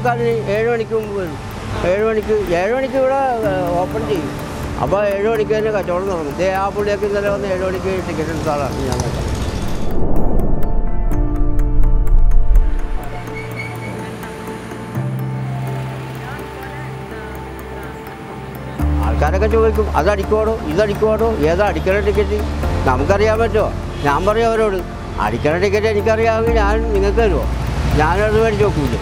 മുക്കാലിന് ഏഴ് മണിക്ക് മുമ്പ് വരും ഏഴ് മണിക്ക് ഏഴ് മണിക്ക് ഇവിടെ ഓപ്പൺ ചെയ്യും അപ്പോൾ ഏഴ് മണിക്ക് തന്നെ കച്ചവടം തുടങ്ങും ദേ ആ പുള്ളിയൊക്കെ ഇന്നലെ വന്ന് ഏഴ് മണിക്ക് ടിക്കറ്റ് എടുത്ത ആളാണ് ഞാൻ നോക്കാം ആൾക്കാരൊക്കെ ചോദിക്കും അത് അടിക്കുവാടോ ഇത് അടിക്കുവാടോ ഏതാ അടിക്കണ ടിക്കറ്റ് നമുക്കറിയാൻ പറ്റുമോ ഞാൻ പറയും അവരോട് അടിക്കണ ടിക്കറ്റ് എനിക്കറിയാമെങ്കിൽ ഞാൻ നിങ്ങൾക്ക് തരുമോ ഞാനത് മേടിച്ച് നോക്കൂല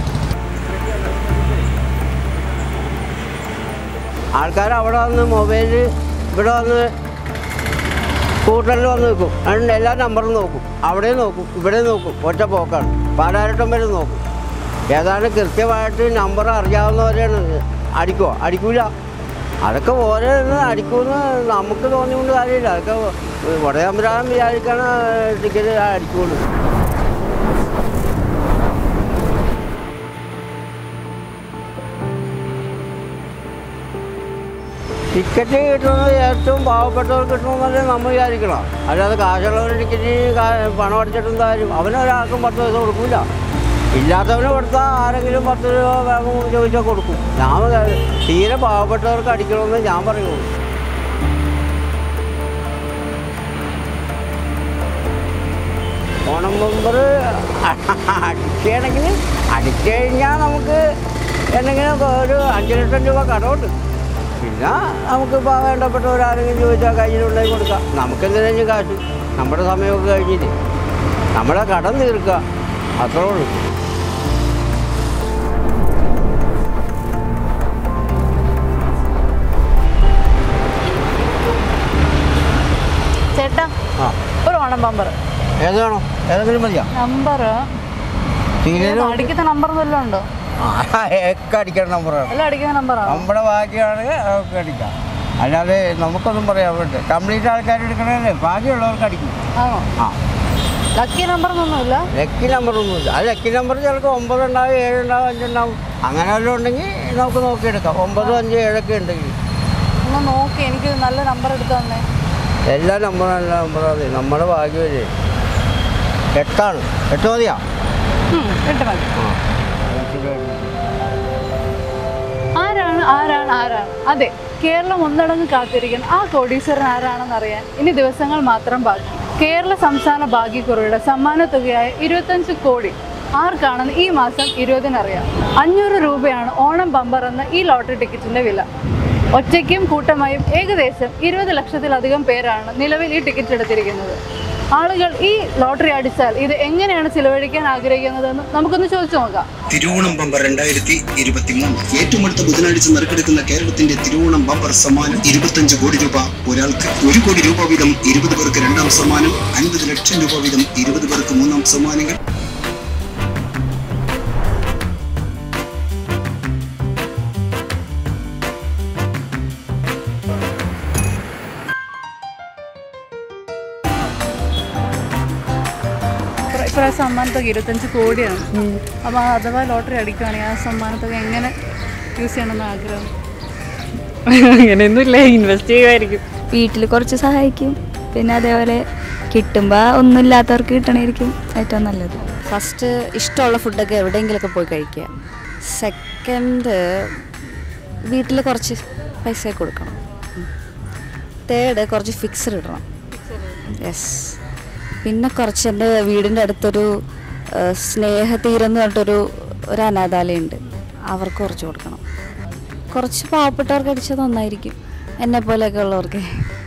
ആൾക്കാർ അവിടെ വന്ന് മൊബൈലിൽ ഇവിടെ വന്ന് സ്കൂട്ടറിൽ വന്ന് നിൽക്കും അതിന് എല്ലാ നമ്പറും നോക്കും അവിടെ നോക്കും ഇവിടെ നോക്കും ഒറ്റ പോക്കാണ് പാലാരട്ടം വരെ നോക്കും ഏതാണ്ട് കൃത്യമായിട്ട് നമ്പർ അറിയാവുന്നവരെയാണ് അടിക്കുമോ അടിക്കൂല അതൊക്കെ ഓരോ നിന്ന് അടിക്കുമെന്ന് നമുക്ക് തോന്നിക്കൊണ്ട് കാര്യമില്ല അതൊക്കെ വടയമ്പരാൻ വിചാരിക്കണ ടിക്കറ്റ് അടിക്കുള്ളൂ ടിക്കറ്റ് കിട്ടുന്നത് ഏറ്റവും പാവപ്പെട്ടവർക്ക് കിട്ടണമെന്നല്ലേ നമ്മൾ വിചാരിക്കണം അല്ലാതെ കാശുള്ളവർ ടിക്കറ്റ് പണം അടിച്ചിട്ടെന്താ കാര്യം അവനൊരാൾക്കും പത്ത് പൈസ കൊടുക്കില്ല ഇല്ലാത്തവന് കൊടുത്താൽ ആരെങ്കിലും പത്ത് രൂപ വേഗം ചോദിച്ചാൽ കൊടുക്കും ഞാൻ വിചാരി- തീരെ പാവപ്പെട്ടവർക്ക് അടിക്കണമെന്ന് ഞാൻ പറയുള്ളൂ ഓണം മെമ്പർ അടിക്കുകയാണെങ്കിൽ അടിച്ചു കഴിഞ്ഞാൽ നമുക്ക് എന്തെങ്കിലും ഒരു അഞ്ച് ലക്ഷം രൂപ കടമുണ്ട് പിന്നെ നമുക്കിപ്പോൾ വേണ്ടപ്പെട്ടവരാരെങ്കിലും ചോദിച്ചാൽ കയ്യിലുണ്ടെങ്കിൽ കൊടുക്കാം നമുക്ക് എന്തിനും കാശ് നമ്മുടെ സമയമൊക്കെ കഴിഞ്ഞില്ലേ നമ്മളെ കടം തീർക്കുക അത്രേ ഉള്ളൂ ചേട്ടാ ആ ഒരു ഓണം ബമ്പർ ഏത് വേണം ഏതെങ്കിലും മതിയോ നമ്പർ സീരിയലും അടിക്കുന്ന നമ്പർ വല്ലതും ഉണ്ടോ ഒക്കെ അടിക്കണ നമ്പറാണ് എല്ലാം അടിക്കുന്ന നമ്പറാണോ നമ്മുടെ ബാക്കിയാണെങ്കിൽ അതൊക്കെ അടിക്കാം അല്ലാതെ നമുക്കൊന്നും പറയാൻ പറ്റില്ല കംപ്ലീറ്റ് ആൾക്കാർ എടുക്കണല്ലേ ബാക്കിയുള്ളവർക്ക് അടിക്കും ആണോ ആ ലക്കി നമ്പർ ഒന്നുമില്ല ലക്കി നമ്പറൊന്നുമില്ല ആ ലക്കി നമ്പർ ചിലപ്പോൾ ഒമ്പതുണ്ടാവും ഏഴുണ്ടാവും അഞ്ചുണ്ടാവും അങ്ങനെ വല്ലതും ഉണ്ടെങ്കിൽ നമുക്ക് നോക്കിയെടുക്കാം ഒമ്പതും അഞ്ച് ഏഴൊക്കെ ഉണ്ടെങ്കിൽ ഒന്ന് നോക്കി എനിക്ക് നല്ല നമ്പർ എടുത്തു തന്നെ എല്ലാ നമ്പറും നല്ല നമ്പറാണ് നമ്മുടെ ഭാഗ്യമല്ലേ എട്ടാണ് എട്ട് മതിയാ എട്ട് മതി ആരാണ് ആരാണ് ആരാണ് അതെ കേരളം ഒന്നടങ്ക് കാത്തിരിക്കുന്ന ആ കോടീശ്വരൻ ആരാണെന്ന് അറിയാൻ ഇനി ദിവസങ്ങൾ മാത്രം ബാക്കി കേരള സംസ്ഥാന ഭാഗ്യക്കുറിയുടെ സമ്മാന തുകയായ ഇരുപത്തഞ്ച് കോടി ആർക്കാണെന്ന് ഈ മാസം ഇരുപതിനറിയാം അഞ്ഞൂറ് രൂപയാണ് ഓണം ബമ്പർ എന്ന ഈ ലോട്ടറി ടിക്കറ്റിന്റെ വില ഒറ്റയ്ക്കും കൂട്ടമായും ഏകദേശം ഇരുപത് ലക്ഷത്തിലധികം പേരാണ് നിലവിൽ ഈ ടിക്കറ്റ് എടുത്തിരിക്കുന്നത് ആളുകൾ ഈ ലോട്ടറി അടിച്ചാൽ ഇത് എങ്ങനെയാണ് ചിലവഴിക്കാൻ ആഗ്രഹിക്കുന്നതെന്ന് നമുക്കൊന്ന് ചോദിച്ചു നോക്കാം തിരുവോണം ബമ്പർ രണ്ടായിരത്തി ഇരുപത്തി മൂന്ന് ഏറ്റവും അടുത്ത ബുധനാഴ്ച നറുക്കെടുക്കുന്ന കേരളത്തിന്റെ തിരുവോണം ബമ്പർ സമ്മാനം ഇരുപത്തഞ്ച് കോടി രൂപ ഒരാൾക്ക് ഒരു കോടി രൂപ വീതം ഇരുപത് പേർക്ക് രണ്ടാം സമ്മാനം അൻപത് ലക്ഷം രൂപ വീതം ഇരുപത് പേർക്ക് മൂന്നാം സമ്മാനങ്ങൾ ഇപ്ര- ഇപ്രാവശ്യം സമ്മാനത്തുക ഇരുപത്തഞ്ച് കോടിയാണ് അപ്പോൾ അഥവാ ലോട്ടറി അടിക്കുകയാണെങ്കിൽ ആ സമ്മാനത്തുക എങ്ങനെ യൂസ് ചെയ്യണമെന്ന് ആഗ്രഹം അങ്ങനെയൊന്നുമില്ല ഇൻവെസ്റ്റ് ചെയ്യുമായിരിക്കും വീട്ടിൽ കുറച്ച് സഹായിക്കും പിന്നെ അതേപോലെ കിട്ടുമ്പോൾ ഒന്നുമില്ലാത്തവർക്ക് കിട്ടണമായിരിക്കും ഏറ്റവും നല്ലത് ഫസ്റ്റ് ഇഷ്ടമുള്ള ഫുഡൊക്കെ എവിടെയെങ്കിലുമൊക്കെ പോയി കഴിക്കുക സെക്കൻഡ് വീട്ടിൽ കുറച്ച് പൈസ കൊടുക്കണം തേർഡ് കുറച്ച് ഫിക്സഡ് ഇടണം യെസ് പിന്നെ കുറച്ച് എൻ്റെ വീടിൻ്റെ അടുത്തൊരു ആ, സ്നേഹതീരം എന്ന് പറഞ്ഞിട്ടൊരു ഒരു അനാഥാലയമുണ്ട് അവർക്ക് കുറച്ച് കൊടുക്കണം കുറച്ച് പാവപ്പെട്ടവർക്ക് അടിച്ചത് നന്നായിരിക്കും എന്നെ പോലെയൊക്കെ ഉള്ളവർക്ക്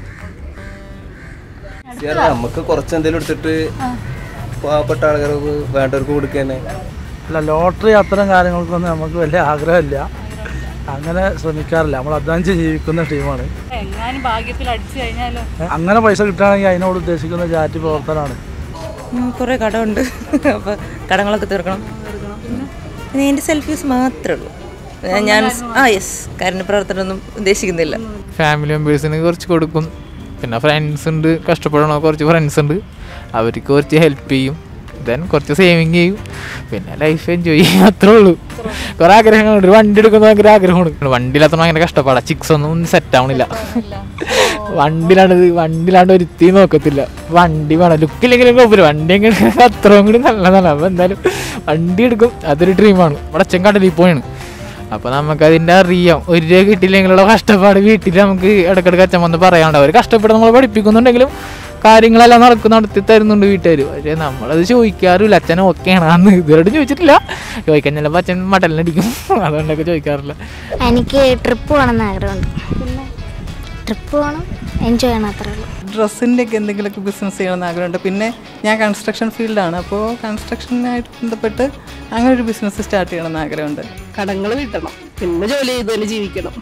നമുക്ക് കുറച്ച് എന്തെങ്കിലും എടുത്തിട്ട് പാവപ്പെട്ട ആൾക്കാർക്ക് വേണ്ടവർക്ക് കൊടുക്കുക അല്ല ലോട്ടറി അത്തരം കാര്യങ്ങൾക്കൊന്നും നമുക്ക് വലിയ ആഗ്രഹമില്ല അങ്ങനെ ശ്രമിക്കാറില്ല നമ്മൾ അധ്വാനിച്ച് ജീവിക്കുന്ന ടീമാണ് എങ്ങാനും ഭാഗ്യത്തിൽ അടിച്ചു കഴിഞ്ഞാലോ അങ്ങനെ പൈസ കിട്ടുകയാണെങ്കിൽ അതിനോട് ഉദ്ദേശിക്കുന്ന ചാറ്റ് പ്രവർത്തനമാണ് കുറേ കടമുണ്ട് അപ്പോൾ കടങ്ങളൊക്കെ തീർക്കണം പിന്നെ എൻ്റെ സെൽഫീസ് മാത്രമേ ഉള്ളൂ ഞാൻ- ഞാൻ ആ യെസ് കാരുണ്യ പ്രവർത്തനമൊന്നും ഉദ്ദേശിക്കുന്നില്ല ഫാമിലി മെമ്പേഴ്സിന് കുറച്ച് കൊടുക്കും പിന്നെ ഫ്രണ്ട്സ് ഉണ്ട് കഷ്ടപ്പെടണ കുറച്ച് ഫ്രണ്ട്സ് ഉണ്ട് അവർക്ക് കുറച്ച് ഹെൽപ്പ് ചെയ്യും ദെൻ കുറച്ച് സേവിങ് ചെയ്യും പിന്നെ ലൈഫ് എൻജോയ് ചെയ്യും അത്രേ ഉള്ളൂ കുറേ ആഗ്രഹങ്ങളുണ്ട് ഒരു വണ്ടി എടുക്കുന്ന ഭയങ്കര ആഗ്രഹമാണ് വണ്ടിയില്ലാത്ത ഭയങ്കര കഷ്ടപ്പാടാണ് ചിക്സ് ഒന്നും സെറ്റ് ആവണില്ല വണ്ടിയിലാണ്ട് ഇത് വണ്ടിയിലാണ്ട് ഒരുത്തി നോക്കത്തില്ല വണ്ടി വേണം ലുക്കില്ലെങ്കിലും കുഴപ്പമില്ല വണ്ടി എങ്ങനെ അത്രയും കൂടി നല്ലതാണ് അപ്പോൾ എന്തായാലും വണ്ടി എടുക്കും അതൊരു ഡ്രീമാണ് ഇവിടെ അച്ഛൻ കടലിൽ പോയാണ് അപ്പോൾ നമുക്കതിൻ്റെ അറിയാം ഒരു രൂപ കിട്ടിയില്ലെങ്കിലുള്ള കഷ്ടപ്പാട് വീട്ടിൽ നമുക്ക് ഇടയ്ക്കിടയ്ക്ക് അച്ഛൻ വന്ന് പറയാണ്ട് അവർ കഷ്ടപ്പെട്ട് നമ്മളെ പഠിപ്പിക്കുന്നുണ്ടെങ്കിലും കാര്യങ്ങളെല്ലാം നടക്കും നടത്തി തരുന്നുണ്ട് വീട്ടുകാർ പക്ഷേ നമ്മളത് ചോദിക്കാറില്ല അച്ഛൻ ഓക്കെയാണ് അന്ന് ഇതുവരെ ചോദിച്ചിട്ടില്ല ചോദിക്കാൻ ചിലപ്പോൾ അച്ഛൻ മടലിനടിക്കും അതുകൊണ്ടൊക്കെ ചോദിക്കാറില്ല എനിക്ക് ട്രിപ്പ് പോകണമെന്ന് ആഗ്രഹമുണ്ട് ട്രിപ്പ് പോകണം എൻജോയ് ചെയ്യണം അത്രേ ഉള്ളൂ ഡ്രസ്സിൻ്റെ ഒക്കെ എന്തെങ്കിലുമൊക്കെ ബിസിനസ് ചെയ്യണമെന്ന് ആഗ്രഹമുണ്ട് പിന്നെ ഞാൻ കൺസ്ട്രക്ഷൻ ഫീൽഡാണ് അപ്പോൾ കൺസ്ട്രക്ഷനായിട്ട് ബന്ധപ്പെട്ട് അങ്ങനെ ഒരു ബിസിനസ് സ്റ്റാർട്ട് ചെയ്യണമെന്ന് ആഗ്രഹമുണ്ട് കടങ്ങൾ വീട്ടണം പിന്നെ ജോലി ചെയ്ത് തന്നെ ജീവിക്കണം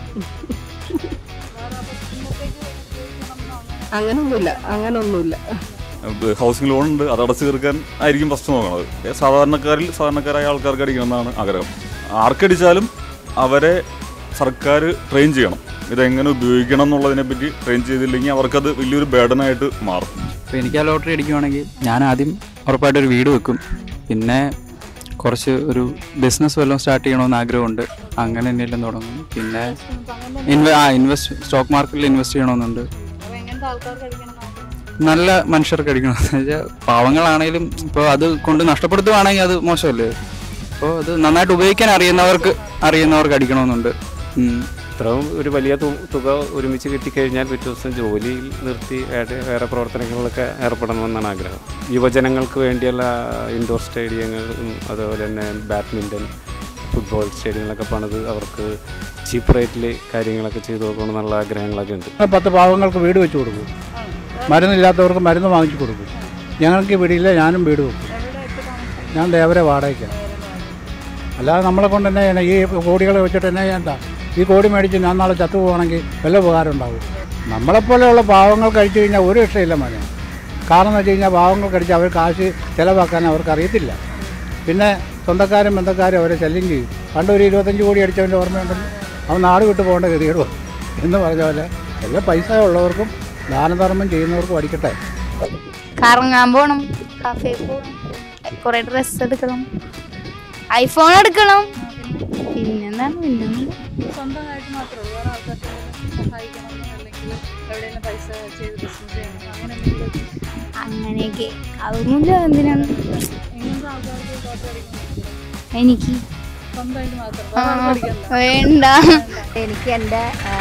അങ്ങനൊന്നുമില്ല അങ്ങനൊന്നുമില്ല ഹൗസിംഗ് ലോൺ ഉണ്ട് അത് അടച്ചു തീർക്കാൻ ആയിരിക്കും ഫസ്റ്റ് നോക്കണത് സാധാരണക്കാരിൽ സാധാരണക്കാരായ ആൾക്കാർക്ക് അടിക്കണമെന്നാണ് ആഗ്രഹം ആർക്കടിച്ചാലും അവരെ സർക്കാർ ട്രെയിൻ ചെയ്യണം ഇതെങ്ങനെ ഉപയോഗിക്കണം എന്നുള്ളതിനെ പറ്റി ട്രെയിൻ ചെയ്തില്ലെങ്കിൽ അവർക്കത് വലിയൊരു ബേഡനായിട്ട് മാറും അപ്പോൾ എനിക്ക് ആ ലോട്ടറി അടിക്കുവാണെങ്കിൽ ഞാൻ ആദ്യം ഉറപ്പായിട്ട് ഒരു വീട് വെക്കും പിന്നെ കുറച്ച് ഒരു ബിസിനസ് വല്ലതും സ്റ്റാർട്ട് ചെയ്യണമെന്ന് ആഗ്രഹമുണ്ട് അങ്ങനെ എന്തെങ്കിലും തുടങ്ങും പിന്നെ ഇൻവെ ആ ഇൻവെസ്റ്റ് സ്റ്റോക്ക് മാർക്കറ്റിൽ ഇൻവെസ്റ്റ് ചെയ്യണമെന്നുണ്ട് നല്ല മനുഷ്യർക്ക് അടിക്കണം എന്ന് വെച്ചാൽ പാവങ്ങളാണേലും ഇപ്പോൾ അത് കൊണ്ട് നഷ്ടപ്പെടുത്തുവാണെങ്കിൽ അത് മോശമല്ലേ അപ്പോൾ അത് നന്നായിട്ട് ഉപയോഗിക്കാൻ അറിയുന്നവർക്ക് അറിയുന്നവർക്ക് അടിക്കണമെന്നുണ്ട് ഉം. ഇത്രയും ഒരു വലിയ തു- തുക ഒരുമിച്ച് കിട്ടിക്കഴിഞ്ഞാൽ പിറ്റേ ദിവസം ജോലിയിൽ നിർത്തി വേറെ വേറെ പ്രവർത്തനങ്ങളിലൊക്കെ ഏർപ്പെടണമെന്നാണ് ആഗ്രഹം യുവജനങ്ങൾക്ക് വേണ്ടിയുള്ള ഇൻഡോർ സ്റ്റേഡിയങ്ങളും അതുപോലെ തന്നെ ബാഡ്മിൻ്റൺ ഫുട്ബോൾ സ്റ്റേഡിയങ്ങളൊക്കെ പണിത് അവർക്ക് ചീപ്പ് റേറ്റിൽ കാര്യങ്ങളൊക്കെ ചെയ്തു കൊടുക്കണമെന്നുള്ള ആഗ്രഹങ്ങളൊക്കെ ഉണ്ട് പത്ത് പാവങ്ങൾക്ക് വീട് വെച്ച് കൊടുക്കും മരുന്നില്ലാത്തവർക്ക് മരുന്ന് വാങ്ങിച്ചു കൊടുക്കും ഞങ്ങൾക്ക് വീടില്ല ഞാനും വീട് വെക്കും ഞാൻ ദേവരെ വാടകയ്ക്കാണ് അല്ലാതെ നമ്മളെ കൊണ്ട് തന്നെ ചെയ്യണം? ഈ കോടികളെ വെച്ചിട്ട് തന്നെ ചെയ്യണ്ട ഈ കോടി മേടിച്ച് ഞാൻ നാളെ ചത്തു പോവാണെങ്കിൽ വല്ല ഉപകാരം ഉണ്ടാവും നമ്മളെപ്പോലെയുള്ള പാവങ്ങൾ കഴിച്ചു കഴിഞ്ഞാൽ ഒരു രക്ഷയില്ല മോനെ കാരണം എന്ന് വെച്ച് കഴിഞ്ഞാൽ പാവങ്ങൾ കഴിച്ച് അവർ കാശ് ചിലവാക്കാൻ അവർക്ക് അറിയത്തില്ല പിന്നെ സ്വന്തക്കാരും ബന്ധക്കാരും അവരെ ശല്യം ചെയ്യും പണ്ട് ഒരു ഇരുപത്തഞ്ച് കോടി അടിച്ചവൻ്റെ ഓർമ്മയുണ്ടല്ലോ അവൻ നാട് വിട്ടു പോകേണ്ട ഗതികേട് വന്നു. എന്ന് പറഞ്ഞ പോലെ എല്ലാ പൈസ ഉള്ളവർക്കും ദാനധർമ്മം ചെയ്യുന്നവർക്കും അടിക്കട്ടെ കറങ്ങാൻ പോകണം കാഫേ പോകണം കുറേ ഡ്രസ്സ് എടുക്കണം ഐഫോൺ എടുക്കണം പിന്നെന്താണ് പിന്നൊന്നും സ്വന്തമായിട്ട് മാത്രമേ ഉള്ളൂ വേറെ ആൾക്കാർക്ക് സഹായിക്കണമെന്നോ അല്ലെങ്കിൽ എവിടെയെങ്കിലും പൈസ ചെയ്ത് ബിസിനസ് ചെയ്യണം അങ്ങനെ എന്തെങ്കിലും അങ്ങനെയൊക്കെ അതൊന്നുമില്ല എന്തിനാണ് എങ്ങനത്തെ ആൾക്കാർക്ക് ഫോട്ടോ അടിക്കണം എനിക്ക് സ്വന്തമായിട്ട് മാത്രം ആ, വേറെ ആർക്കും അടിക്കണ്ട. വേണ്ട എനിക്ക് എൻ്റെ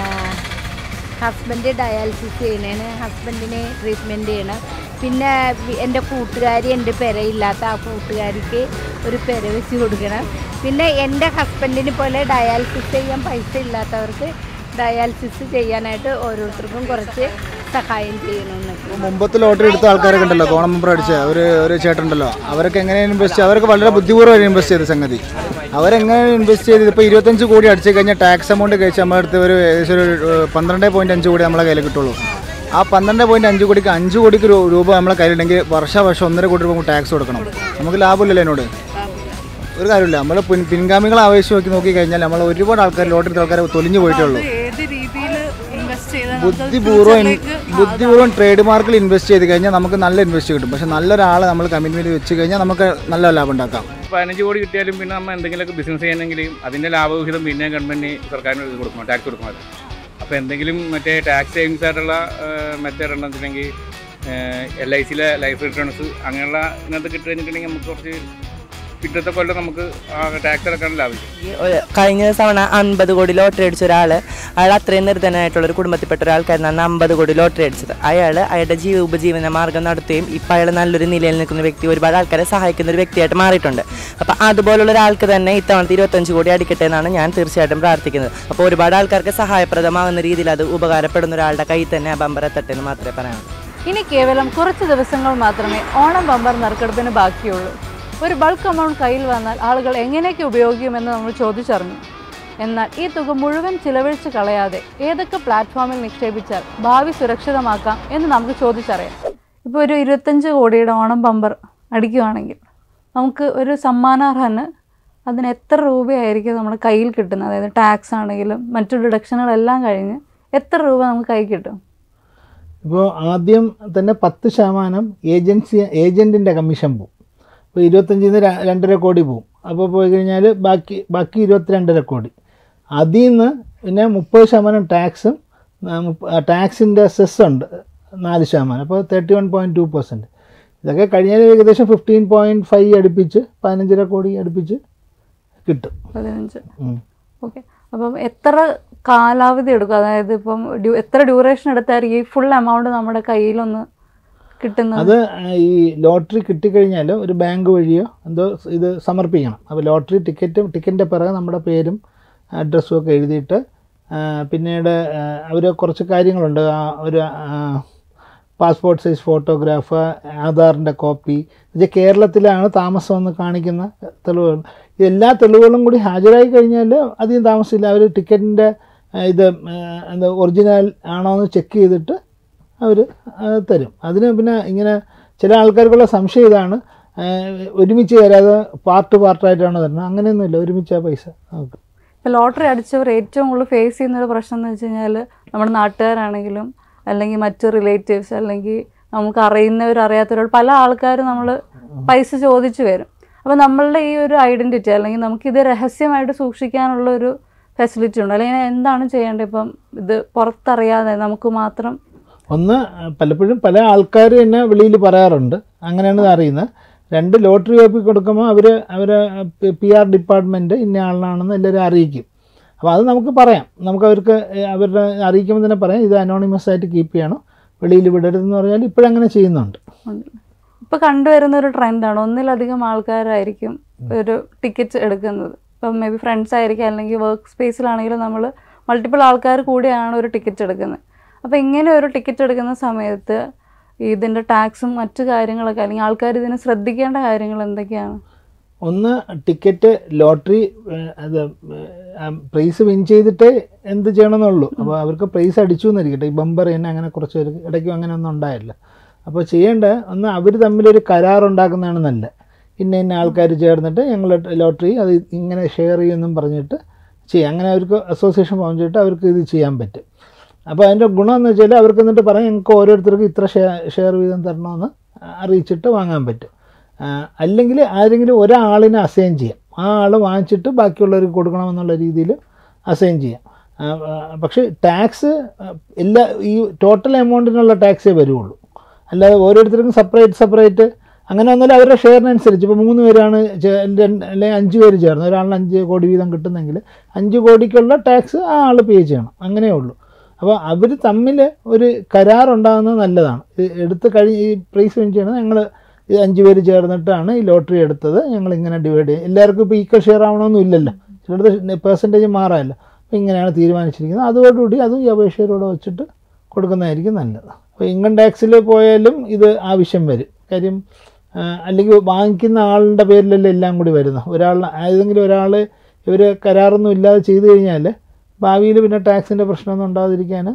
ഹസ്ബൻഡ് ഡയാലിസിസ് ചെയ്യണേന് ഹസ്ബൻഡിന് ട്രീറ്റ്മെൻറ്റ് ചെയ്യണം പിന്നെ വി- എൻ്റെ കൂട്ടുകാരി എൻ്റെ പെരയില്ലാത്ത ആ കൂട്ടുകാരിക്ക് ഒരു പെര വെച്ച് കൊടുക്കണം പിന്നെ എൻ്റെ ഹസ്ബൻഡിനെ പോലെ ഡയാലിസിസ് ചെയ്യാൻ പൈസ ഇല്ലാത്തവർക്ക് ഡയാലിസിസ് ചെയ്യാനായിട്ട് ഓരോരുത്തർക്കും കുറച്ച് സഹായം ചെയ്യണമെന്ന് മുമ്പത്തെ ലോട്ടറി എടുത്ത ആൾക്കാരൊക്കെ ഉണ്ടല്ലോ കോണം മെമ്പർ അടിച്ച ഒരു ഒരു ചേട്ടനുണ്ടല്ലോ അവരൊക്കെ എങ്ങനെയാണ് ഇൻവെസ്റ്റ് അവരൊക്കെ വളരെ ബുദ്ധിപൂർവ്വം ഇൻവെസ്റ്റ് ചെയ്ത സംഗതി അവരെങ്ങനെ ഇൻവെസ്റ്റ് ചെയ്ത് ഇപ്പോൾ ഇരുപത്തഞ്ച് കോടി അടിച്ചു കഴിഞ്ഞാൽ ടാക്സ് എമൗണ്ട് കഴിച്ച് നമ്മുടെ അടുത്ത് ഒരു ഏകദേശം ഒരു ഏഹ്, പന്ത്രണ്ട് പോയിന്റ് അഞ്ച് കോടി നമ്മളെ കയ്യിൽ കിട്ടുള്ളൂ ആ പന്ത്രണ്ട് പോയിന്റ് അഞ്ച് കോടിക്ക് അഞ്ച് കോടിക്ക് രൂ- രൂപ നമ്മളെ കയ്യിലുണ്ടെങ്കിൽ വർഷാവർഷം ഒന്നര കോടി രൂപ ടാക്സ് കൊടുക്കണം നമുക്ക് ലാഭമില്ലല്ലോ എന്നോട് ഒരു കാര്യമില്ല നമ്മൾ പിൻ പിൻഗാമികളെ ആവേശം നോക്കി നോക്കി കഴിഞ്ഞാൽ നമ്മൾ ഒരുപാട് ആൾക്കാർ ലോട്ടറി എടുത്ത ആൾക്കാർ തൊലിഞ്ഞു പോയിട്ടേ ഉള്ളൂ ഏത് രീതിയിൽ ഇൻവെസ്റ്റ് ചെയ്താൽ ബുദ്ധിപൂർവ്വം ഇൻ- ബുദ്ധിപൂർവ്വം ട്രേഡ് മാർക്കിൽ ഇൻവെസ്റ്റ് ചെയ്ത് കഴിഞ്ഞാൽ നമുക്ക് നല്ല ഇൻവെസ്റ്റ് കിട്ടും പക്ഷെ നല്ലൊരാളെ നമ്മൾ കമ്മിറ്റ്മെന്റ് വെച്ച് കഴിഞ്ഞാൽ നമുക്ക് നല്ല ലാഭം ഉണ്ടാക്കാം പതിനഞ്ച് കോടി കിട്ടിയാലും പിന്നെ നമ്മൾ എന്തെങ്കിലുമൊക്കെ ബിസിനസ് ചെയ്യണമെങ്കിലും അതിൻ്റെ ലാഭവിഹിതം പിന്നെ ഗവൺമെൻറ് സർക്കാരിന് ഇത് കൊടുക്കണം ടാക്സ് കൊടുക്കണം അപ്പോൾ എന്തെങ്കിലും മറ്റേ ടാക്സ് സേവിങ്സ് ആയിട്ടുള്ള മെത്തേഡ് ഉണ്ടെന്ന് വെച്ചിട്ടുണ്ടെങ്കിൽ എൽ ഐ സിയിലെ ലൈഫ് റിട്ടേൺസ് അങ്ങനെയുള്ള ഇതിനകത്ത് കിട്ടി കഴിഞ്ഞിട്ടുണ്ടെങ്കിൽ നമുക്ക് കുറച്ച് പിറ്റത്തെ കൊല്ലം നമുക്ക് ടാക്സ് അടക്കാനുള്ള ആവശ്യം ഒരു- കഴിഞ്ഞ തവണ അൻപത് കോടി ലോട്ടറി അടിച്ച ഒരാൾ അയാൾ അത്രയും നിർധനായിട്ടുള്ള ഒരു കുടുംബത്തിൽപ്പെട്ട ഒരാൾക്കാരനാണ് അമ്പത് കോടി ലോട്ടറി അടിച്ചത് അയാൾ അയാളുടെ ജീവ ഉപജീവന മാർഗം നടത്തുകയും ഇപ്പം അയാൾ നല്ലൊരു നിലയിൽ നിൽക്കുന്ന വ്യക്തി ഒരുപാട് ആൾക്കാരെ സഹായിക്കുന്ന ഒരു വ്യക്തിയായിട്ട് മാറിയിട്ടുണ്ട് അപ്പം അതുപോലുള്ള ഒരാൾക്ക് തന്നെ ഇത്തവണത്തെ ഇരുപത്തഞ്ച് കോടി അടിക്കട്ടെ എന്നാണ് ഞാൻ തീർച്ചയായിട്ടും പ്രാർത്ഥിക്കുന്നത് അപ്പോൾ ഒരുപാട് ആൾക്കാർക്ക് സഹായപ്രദമാകുന്ന രീതിയിൽ അത് ഉപകാരപ്പെടുന്ന ഒരാളുടെ കയ്യിൽ തന്നെ ആ ബമ്പർ എത്തട്ടെ എന്ന് മാത്രമേ പറയാനുള്ളൂ ഇനി കേവലം കുറച്ച് ദിവസങ്ങൾ മാത്രമേ ഓണം ബമ്പർ നറുക്കെടുപ്പിന് ബാക്കിയുള്ളൂ ഒരു ബൾക്ക് എമൗണ്ട് കയ്യിൽ വന്നാൽ ആളുകൾ എങ്ങനെയൊക്കെ ഉപയോഗിക്കുമെന്ന് നമ്മൾ ചോദിച്ചറിഞ്ഞു എന്നാൽ ഈ തുക മുഴുവൻ ചിലവഴിച്ച് കളയാതെ ഏതൊക്കെ പ്ലാറ്റ്ഫോമിൽ നിക്ഷേപിച്ചാൽ ഭാവി സുരക്ഷിതമാക്കാം എന്ന് നമുക്ക് ചോദിച്ചറിയാം ഇപ്പോൾ ഒരു ഇരുപത്തഞ്ച് കോടിയുടെ ഓണം ബമ്പർ അടിക്കുകയാണെങ്കിൽ നമുക്ക് ഒരു സമ്മാനാർഹന് അതിന് എത്ര രൂപയായിരിക്കും നമ്മുടെ കയ്യിൽ കിട്ടുന്നത് അതായത് ടാക്സ് ആണെങ്കിലും മറ്റു ഡിഡക്ഷനുകളെല്ലാം കഴിഞ്ഞ് എത്ര രൂപ നമുക്ക് കൈ കിട്ടും ഇപ്പോൾ ആദ്യം തന്നെ പത്ത് ശതമാനം ഏജൻസി ഏജൻറ്റിൻ്റെ കമ്മീഷൻ പോകും അപ്പോൾ ഇരുപത്തഞ്ചിൽ നിന്ന് ര- രണ്ടര കോടി പോവും അപ്പോൾ പോയി കഴിഞ്ഞാൽ ബാക്കി ബാക്കി ഇരുപത്തിരണ്ടര കോടി അതിൽ നിന്ന് പിന്നെ മുപ്പത് ശതമാനം ടാക്സും ടാക്സിൻ്റെ സെസ് ഉണ്ട് നാല് ശതമാനം അപ്പോൾ thirty one point two percent ഇതൊക്കെ കഴിഞ്ഞാൽ ഏകദേശം ഫിഫ്റ്റീൻ പോയിൻറ്റ് ഫൈവ് അടുപ്പിച്ച് പതിനഞ്ചര കോടി അടുപ്പിച്ച് കിട്ടും പതിനഞ്ച് ഉം. ഓക്കെ അപ്പം എത്ര കാലാവധി എടുക്കും അതായത് ഇപ്പം ഡ്യൂ- എത്ര ഡ്യൂറേഷൻ എടുത്തായിരിക്കും ഈ ഫുൾ എമൗണ്ട് നമ്മുടെ കയ്യിലൊന്ന് കിട്ടുന്നത് അത് ഈ ലോട്ടറി കിട്ടിക്കഴിഞ്ഞാൽ ഒരു ബാങ്ക് വഴിയോ എന്തോ ഇത് സമർപ്പിക്കണം അപ്പോൾ ലോട്ടറി ടിക്കറ്റും ടിക്കറ്റിൻ്റെ പിറകെ നമ്മുടെ പേരും അഡ്രസ്സും ഒക്കെ എഴുതിയിട്ട് ആ, പിന്നീട് അവർ കുറച്ച് കാര്യങ്ങളുണ്ട് ആ, ഒരു പാസ്പോർട്ട് സൈസ് ഫോട്ടോഗ്രാഫ് ആധാറിൻ്റെ കോപ്പി ഇത് കേരളത്തിലാണ് താമസമെന്ന് കാണിക്കുന്ന തെളിവുകൾ എല്ലാ തെളിവുകളും കൂടി ഹാജരായി കഴിഞ്ഞാൽ അധികം താമസമില്ല അവർ ടിക്കറ്റിൻ്റെ ഇത് ആ, എന്താ ഒറിജിനൽ ആണോ എന്ന് ചെക്ക് ചെയ്തിട്ട് അവർ തരും അതിന് പിന്നെ ഇങ്ങനെ ചില ആൾക്കാർക്കുള്ള സംശയം ഇതാണ് ആ, ഒരുമിച്ച് തരാതെ പാർട്ട് പാർട്ടായിട്ടാണ് തരുന്നത് അങ്ങനെയൊന്നുമില്ല ഒരുമിച്ചാ പൈസ നമുക്ക് ഇപ്പോൾ ലോട്ടറി അടിച്ചവർ ഏറ്റവും കൂടുതൽ ഫേസ് ചെയ്യുന്ന ഒരു പ്രശ്നം എന്ന് വെച്ച് കഴിഞ്ഞാൽ നമ്മുടെ നാട്ടുകാരാണെങ്കിലും അല്ലെങ്കിൽ മറ്റ് റിലേറ്റീവ്സ് അല്ലെങ്കിൽ നമുക്ക് അറിയുന്നവർ അറിയാത്തവരോട് പല ആൾക്കാരും നമ്മൾ പൈസ ചോദിച്ചു വരും അപ്പോൾ നമ്മളുടെ ഈ ഒരു ഐഡൻറ്റിറ്റി അല്ലെങ്കിൽ നമുക്കിത് രഹസ്യമായിട്ട് സൂക്ഷിക്കാനുള്ള ഒരു ഫെസിലിറ്റി ഉണ്ട് അല്ലെങ്കിൽ എന്താണ് ചെയ്യേണ്ടത് ഇപ്പം ഇത് പുറത്തറിയാതെ നമുക്ക് മാത്രം ഒന്ന് പലപ്പോഴും പല ആൾക്കാർ തന്നെ വെളിയിൽ പറയാറുണ്ട് അങ്ങനെയാണ് ഇത് അറിയുന്നത് രണ്ട് ലോട്ടറി കോപ്പി കൊടുക്കുമ്പോൾ അവർ അവർ പി ആർ ഡിപ്പാർട്ട്മെൻറ്റ് ഇന്ന ആളിനാണെന്ന് എല്ലാവരും അറിയിക്കും അപ്പോൾ അത് നമുക്ക് പറയാം നമുക്ക് അവർക്ക് അവരുടെ അറിയിക്കുമ്പോൾ തന്നെ പറയാം ഇത് അനോണിമസ് ആയിട്ട് കീപ്പ് ചെയ്യണം വെളിയിൽ വിടരുതെന്ന് പറഞ്ഞാൽ ഇപ്പോഴങ്ങനെ ചെയ്യുന്നുണ്ട് ഉണ്ട് ഇപ്പോൾ കണ്ടുവരുന്ന ഒരു ട്രെൻഡാണ് ഒന്നിലധികം ആൾക്കാരായിരിക്കും ഒരു ടിക്കറ്റ് എടുക്കുന്നത് ഇപ്പം മേ ബി ഫ്രണ്ട്സ് ആയിരിക്കും അല്ലെങ്കിൽ വർക്ക് സ്പേസിലാണെങ്കിലും നമ്മൾ മൾട്ടിപ്പിൾ ആൾക്കാർ കൂടിയാണ് ഒരു ടിക്കറ്റ് എടുക്കുന്നത് അപ്പോൾ ഇങ്ങനെ ഒരു ടിക്കറ്റ് എടുക്കുന്ന സമയത്ത് ഇതിൻ്റെ ടാക്സും മറ്റു കാര്യങ്ങളൊക്കെ അല്ലെങ്കിൽ ആൾക്കാർ ഇതിന് ശ്രദ്ധിക്കേണ്ട കാര്യങ്ങൾ എന്തൊക്കെയാണ് ഒന്ന് ടിക്കറ്റ് ലോട്ടറി അത് പ്രൈസ് വിൻ ചെയ്തിട്ട് എന്ത് ചെയ്യണമെന്നുള്ളൂ അപ്പോൾ അവർക്ക് പ്രൈസ് അടിച്ചു എന്നിരിക്കട്ടെ ഈ ബമ്പർ തന്നെ അങ്ങനെ കുറച്ച് പേർക്ക് ഇടയ്ക്കും അങ്ങനെ ഒന്നും ഉണ്ടായില്ല അപ്പോൾ ചെയ്യേണ്ട ഒന്ന് അവർ തമ്മിലൊരു കരാർ ഉണ്ടാക്കുന്നതാണ് നല്ലത് ഇന്ന ഇന്ന ആൾക്കാർ ചേർന്നിട്ട് ഞങ്ങൾ ലോട്ടറി അത് ഇങ്ങനെ ഷെയർ ചെയ്യുമെന്നും പറഞ്ഞിട്ട് ചെയ്യാം അങ്ങനെ അവർക്ക് അസോസിയേഷൻ ഫോം ചെയ്തിട്ട് അവർക്ക് ഇത് ചെയ്യാൻ പറ്റും അപ്പോൾ അതിൻ്റെ ഗുണം എന്ന് വെച്ചാൽ അവർക്ക് എന്നിട്ട് പറയാം ഞങ്ങൾക്ക് ഓരോരുത്തർക്കും ഇത്ര ഷെയർ ഷെയർ വീതം തരണമെന്ന് അറിയിച്ചിട്ട് വാങ്ങാൻ പറ്റും ആ, അല്ലെങ്കിൽ ആരെങ്കിലും ഒരാളിനെ അസൈൻ ചെയ്യാം ആ ആൾ വാങ്ങിച്ചിട്ട് ബാക്കിയുള്ളവർക്ക് കൊടുക്കണമെന്നുള്ള രീതിയിൽ അസൈൻ ചെയ്യാം ആ, ആ, പക്ഷേ ടാക്സ് എല്ലാ ഈ ടോട്ടൽ എമൗണ്ടിനുള്ള ടാക്സേ വരുള്ളൂ അല്ലാതെ ഓരോരുത്തർക്കും സെപ്പറേറ്റ് സെപ്പറേറ്റ് അങ്ങനെ വന്നാൽ അവരുടെ ഷെയറിനനുസരിച്ച് ഇപ്പോൾ മൂന്ന് പേരാണ് ചേ- രണ്ട് അല്ലെങ്കിൽ അഞ്ച് പേര് ചേർന്ന് ഒരാളിന് അഞ്ച് കോടി വീതം കിട്ടുന്നെങ്കിൽ അഞ്ച് കോടിക്കുള്ള ടാക്സ് ആ ആൾ പേ ചെയ്യണം അങ്ങനെയേ ഉള്ളൂ അപ്പോൾ അവർ തമ്മിൽ ഒരു കരാറുണ്ടാകുന്നത് നല്ലതാണ് ഇത് എടുത്ത് കഴി ഈ പ്രൈസ് വിൻ ചെയ്യണത് ഞങ്ങൾ ഇത് അഞ്ച് പേര് ചേർന്നിട്ടാണ് ഈ ലോട്ടറി എടുത്തത് ഞങ്ങൾ ഇങ്ങനെ ഡിവൈഡ് ചെയ്യും എല്ലാവർക്കും ഇപ്പോൾ ഈക്വൽ ഷെയർ ആവണമെന്നും ഇല്ലല്ലോ ചിലടത്ത് പെർസെൻറ്റേജ് മാറാമല്ലോ അപ്പോൾ ഇങ്ങനെയാണ് തീരുമാനിച്ചിരിക്കുന്നത് അതോടുകൂടി അതും ഈ അപേക്ഷയിലൂടെ വെച്ചിട്ട് കൊടുക്കുന്നതായിരിക്കും നല്ലത് അപ്പോൾ ഇൻകം ടാക്സിൽ പോയാലും ഇത് ആവശ്യം വരും കാര്യം ആ, അല്ലെങ്കിൽ വാങ്ങിക്കുന്ന ആളുടെ പേരിലല്ലേ എല്ലാം കൂടി വരുന്നത് ഒരാൾ ഏതെങ്കിലും ഒരാൾ ഇവർ കരാറൊന്നും ഇല്ലാതെ ചെയ്തു കഴിഞ്ഞാൽ ഭാവിയിൽ പിന്നെ ടാക്സിൻ്റെ പ്രശ്നമൊന്നും ഉണ്ടാകാതിരിക്കാൻ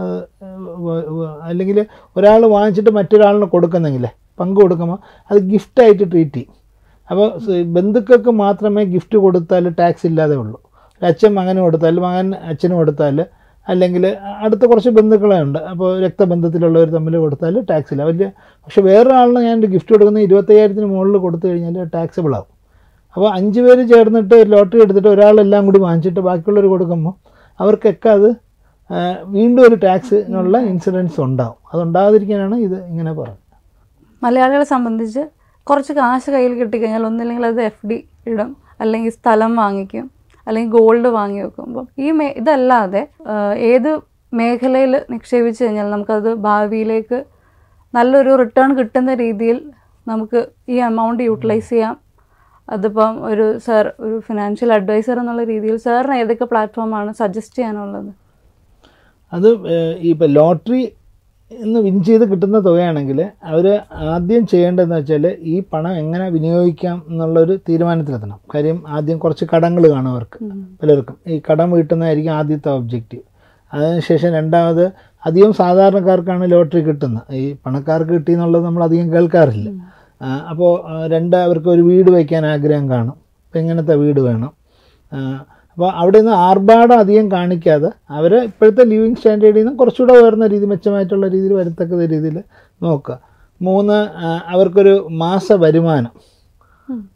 അല്ലെങ്കിൽ ഒരാൾ വാങ്ങിച്ചിട്ട് മറ്റൊരാളിന് കൊടുക്കുന്നെങ്കിലേ പങ്ക് കൊടുക്കുമ്പോൾ അത് ഗിഫ്റ്റായിട്ട് ട്രീറ്റ് ചെയ്യും അപ്പോൾ സ് ബന്ധുക്കൾക്ക് മാത്രമേ ഗിഫ്റ്റ് കൊടുത്താൽ ടാക്സ് ഇല്ലാതെ ഉള്ളൂ ഒരു അച്ഛൻ മകന് കൊടുത്താൽ മകൻ അച്ഛന് കൊടുത്താൽ അല്ലെങ്കിൽ അടുത്ത കുറച്ച് ബന്ധുക്കളെ ഉണ്ട് അപ്പോൾ രക്തബന്ധത്തിലുള്ളവർ തമ്മിൽ കൊടുത്താൽ ടാക്സ് ഇല്ല വലിയ പക്ഷെ വേറൊരാളിന് ഞാൻ ഒരു ഗിഫ്റ്റ് കൊടുക്കുന്ന ഇരുപത്തയ്യായിരത്തിന് മുകളിൽ കൊടുത്തു കഴിഞ്ഞാൽ ടാക്സബിൾ ആവും അപ്പോൾ അഞ്ച് പേര് ചേർന്നിട്ട് ലോട്ടറി എടുത്തിട്ട് ഒരാളെല്ലാം കൂടി വാങ്ങിച്ചിട്ട് ബാക്കിയുള്ളവർ കൊടുക്കുമ്പോൾ അവർക്കൊക്കെ അത് ആ, വീണ്ടും ഒരു ടാക്സിനുള്ള ഇൻസിഡൻസ് ഉണ്ടാവും അതുണ്ടാകാതിരിക്കാനാണ് ഇത് ഇങ്ങനെ പറയുന്നത് മലയാളികളെ സംബന്ധിച്ച് കുറച്ച് കാശ് കയ്യിൽ കിട്ടിക്കഴിഞ്ഞാൽ ഒന്നില്ലെങ്കിൽ അത് എഫ് ഡി ഇടും അല്ലെങ്കിൽ സ്ഥലം വാങ്ങിക്കും അല്ലെങ്കിൽ ഗോൾഡ് വാങ്ങി വെക്കും അപ്പം ഈ മേ ഇതല്ലാതെ ആ, ഏത് മേഖലയിൽ നിക്ഷേപിച്ച് കഴിഞ്ഞാൽ നമുക്കത് ഭാവിയിലേക്ക് നല്ലൊരു റിട്ടേൺ കിട്ടുന്ന രീതിയിൽ നമുക്ക് ഈ എമൗണ്ട് യൂട്ടിലൈസ് ചെയ്യാം അതിപ്പം ഒരു സാർ ഒരു ഫിനാൻഷ്യൽ അഡ്വൈസർ എന്നുള്ള രീതിയിൽ സാറിന് ഏതൊക്കെ പ്ലാറ്റ്ഫോമാണ് സജസ്റ്റ് ചെയ്യാനുള്ളത് അത് ഏഹ്, ഈ ഇപ്പം ലോട്ടറി എന്ന് വിൻ ചെയ്ത് കിട്ടുന്ന തുകയാണെങ്കിൽ അവർ ആദ്യം ചെയ്യേണ്ടതെന്ന് വെച്ചാൽ ഈ പണം എങ്ങനെ വിനിയോഗിക്കാം എന്നുള്ളൊരു തീരുമാനത്തിലെത്തണം കാര്യം ആദ്യം കുറച്ച് കടങ്ങൾ കാണും അവർക്ക് പലർക്കും ഈ കടം വീട്ടുന്നതായിരിക്കും ആദ്യത്തെ ഒബ്ജക്റ്റീവ് അതിനുശേഷം രണ്ടാമത് അധികം സാധാരണക്കാർക്കാണ് ലോട്ടറി കിട്ടുന്നത് ഈ പണക്കാർക്ക് കിട്ടി എന്നുള്ളത് നമ്മൾ അധികം കേൾക്കാറില്ല അപ്പോൾ രണ്ട് അവർക്ക് ഒരു വീട് വയ്ക്കാൻ ആഗ്രഹം കാണും അപ്പോൾ എങ്ങനത്തെ വീട് വേണം ആ, അപ്പോൾ അവിടെ നിന്ന് ആർഭാടം അധികം കാണിക്കാതെ അവർ ഇപ്പോഴത്തെ ലിവിങ് സ്റ്റാൻഡേർഡിൽ നിന്ന് കുറച്ചുകൂടെ ഉയർന്ന രീതി മെച്ചമായിട്ടുള്ള രീതിയിൽ വരത്തക്ക രീതിയിൽ നോക്കുക മൂന്ന് ആ, അവർക്കൊരു മാസ വരുമാനം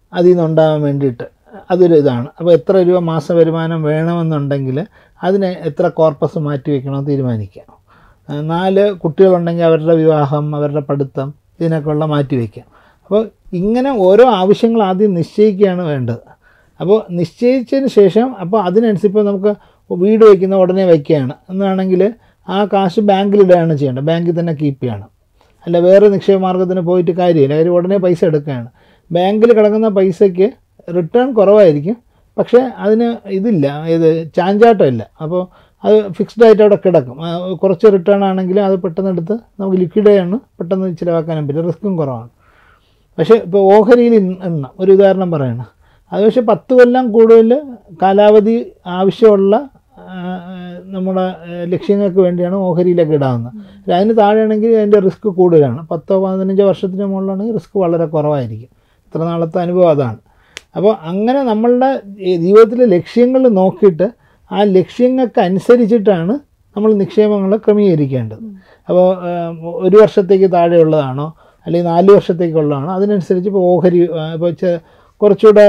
അതിൽ നിന്നുണ്ടാകാൻ വേണ്ടിയിട്ട് അതൊരു ഇതാണ് അപ്പോൾ എത്ര രൂപ മാസ വരുമാനം വേണമെന്നുണ്ടെങ്കിൽ അതിന് എത്ര കോർപ്പസ് മാറ്റി വെക്കണമെന്ന് തീരുമാനിക്കുക ആ, നാല് കുട്ടികളുണ്ടെങ്കിൽ അവരുടെ വിവാഹം അവരുടെ പഠിത്തം ഇതിനൊക്കെയുള്ള മാറ്റി വയ്ക്കാം അപ്പോൾ ഇങ്ങനെ ഓരോ ആവശ്യങ്ങൾ ആദ്യം നിശ്ചയിക്കുകയാണ് വേണ്ടത് അപ്പോൾ നിശ്ചയിച്ചതിന് ശേഷം അപ്പോൾ അതിനനുസരിച്ച് ഇപ്പോൾ നമുക്ക് വീട് വയ്ക്കുന്ന ഉടനെ വയ്ക്കുകയാണ് എന്നാണെങ്കിൽ ആ കാശ് ബാങ്കിലിടുകയാണ് ചെയ്യേണ്ടത് ബാങ്കിൽ തന്നെ കീപ്പ് ചെയ്യണം അല്ല വേറെ നിക്ഷേപ മാർഗത്തിന് പോയിട്ട് കാര്യമില്ല കാര്യം ഉടനെ പൈസ എടുക്കുകയാണ് ബാങ്കിൽ കിടക്കുന്ന പൈസയ്ക്ക് റിട്ടേൺ കുറവായിരിക്കും പക്ഷേ അതിന് ഇതില്ല ഇത് ചാഞ്ചാട്ടമില്ല അപ്പോൾ അത് ഫിക്സ്ഡ് ആയിട്ട് അവിടെ കിടക്കും ആ, കുറച്ച് റിട്ടേൺ ആണെങ്കിലും അത് പെട്ടെന്ന് എടുത്ത് നമുക്ക് ലിക്വിഡ് ആണ് പെട്ടെന്ന് ചിലവാക്കാനും പറ്റും റിസ്ക്കും കുറവാണ് പക്ഷേ ഇപ്പോൾ ഓഹരിയിൽ ഇന്ന് എണ്ണം ഒരു ഉദാഹരണം പറയണം അത് പക്ഷേ പത്ത് കൊല്ലം കൂടുതൽ കാലാവധി ആവശ്യമുള്ള ആ, നമ്മുടെ ആ, ലക്ഷ്യങ്ങൾക്ക് വേണ്ടിയാണ് ഓഹരിയിലൊക്കെ ഇടാവുന്നത് പക്ഷേ അതിന് താഴെയാണെങ്കിൽ അതിൻ്റെ റിസ്ക് കൂടുതലാണ് പത്തോ പതിനഞ്ചോ വർഷത്തിന് മുകളിലാണെങ്കിൽ റിസ്ക് വളരെ കുറവായിരിക്കും ഇത്ര നാളത്തെ അനുഭവം അതാണ് അപ്പോൾ അങ്ങനെ നമ്മളുടെ ഈ ജീവിതത്തിലെ ലക്ഷ്യങ്ങൾ നോക്കിയിട്ട് ആ ലക്ഷ്യങ്ങൾക്ക് അനുസരിച്ചിട്ടാണ് നമ്മൾ നിക്ഷേപങ്ങൾ ക്രമീകരിക്കേണ്ടത് അപ്പോൾ ഒരു വർഷത്തേക്ക് താഴെയുള്ളതാണോ അല്ലെങ്കിൽ നാല് വർഷത്തേക്കുള്ളതാണോ അതിനനുസരിച്ച് ഇപ്പോൾ ഓഹരി ഇപ്പോൾ കുറച്ചുകൂടെ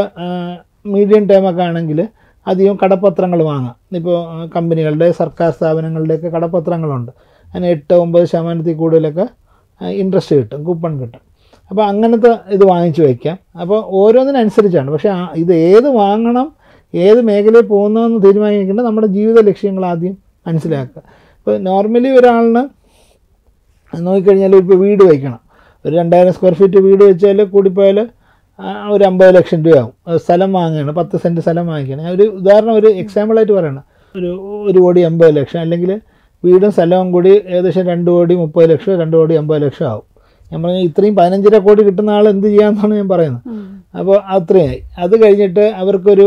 മീഡിയം ടൈമൊക്കെ ആണെങ്കിൽ അധികം കടപ്പത്രങ്ങൾ വാങ്ങാം ഇപ്പോൾ കമ്പനികളുടെ സർക്കാർ സ്ഥാപനങ്ങളുടെയൊക്കെ കടപ്പത്രങ്ങളുണ്ട് അതിന് എട്ട് ഒമ്പത് ശതമാനത്തിൽ കൂടുതലൊക്കെ ഇൻട്രസ്റ്റ് കിട്ടും കൂപ്പൺ കിട്ടും അപ്പോൾ അങ്ങനത്തെ ഇത് വാങ്ങിച്ചു വയ്ക്കാം അപ്പോൾ ഓരോന്നിനനുസരിച്ചാണ് പക്ഷേ ആ- ഇത് ഏത് വാങ്ങണം ഏത് മേഖലയിൽ പോകുന്നതെന്ന് തീരുമാനിക്കേണ്ടത് നമ്മുടെ ജീവിത ലക്ഷ്യങ്ങൾ ആദ്യം മനസ്സിലാക്കുക ഇപ്പോൾ നോർമലി ഒരാളിന് നോക്കിക്കഴിഞ്ഞാൽ ഇപ്പോൾ വീട് വയ്ക്കണം ഒരു രണ്ടായിരം സ്ക്വയർ ഫീറ്റ് വീട് വെച്ചാൽ കൂടിപ്പോയാൽ ആ, ഒരു അമ്പത് ലക്ഷം രൂപയാവും അത് സ്ഥലം വാങ്ങുകയാണ് പത്ത് സെൻറ്റ് സ്ഥലം വാങ്ങിക്കുകയാണ് ഞാൻ ഒരു ഉദാഹരണം ഒരു എക്സാമ്പിളായിട്ട് പറയണം ഒരു ഒരു കോടി അമ്പത് ലക്ഷം അല്ലെങ്കിൽ വീടും സ്ഥലവും കൂടി ഏകദേശം രണ്ട് കോടി മുപ്പത് ലക്ഷം രണ്ട് കോടി അമ്പത് ലക്ഷം ആവും ഞാൻ പറഞ്ഞ ഇത്രയും പതിനഞ്ചര കോടി കിട്ടുന്ന ആൾ എന്ത് ചെയ്യാമെന്നാണ് ഞാൻ പറയുന്നത് അപ്പോൾ അത്രയായി അത് കഴിഞ്ഞിട്ട് അവർക്കൊരു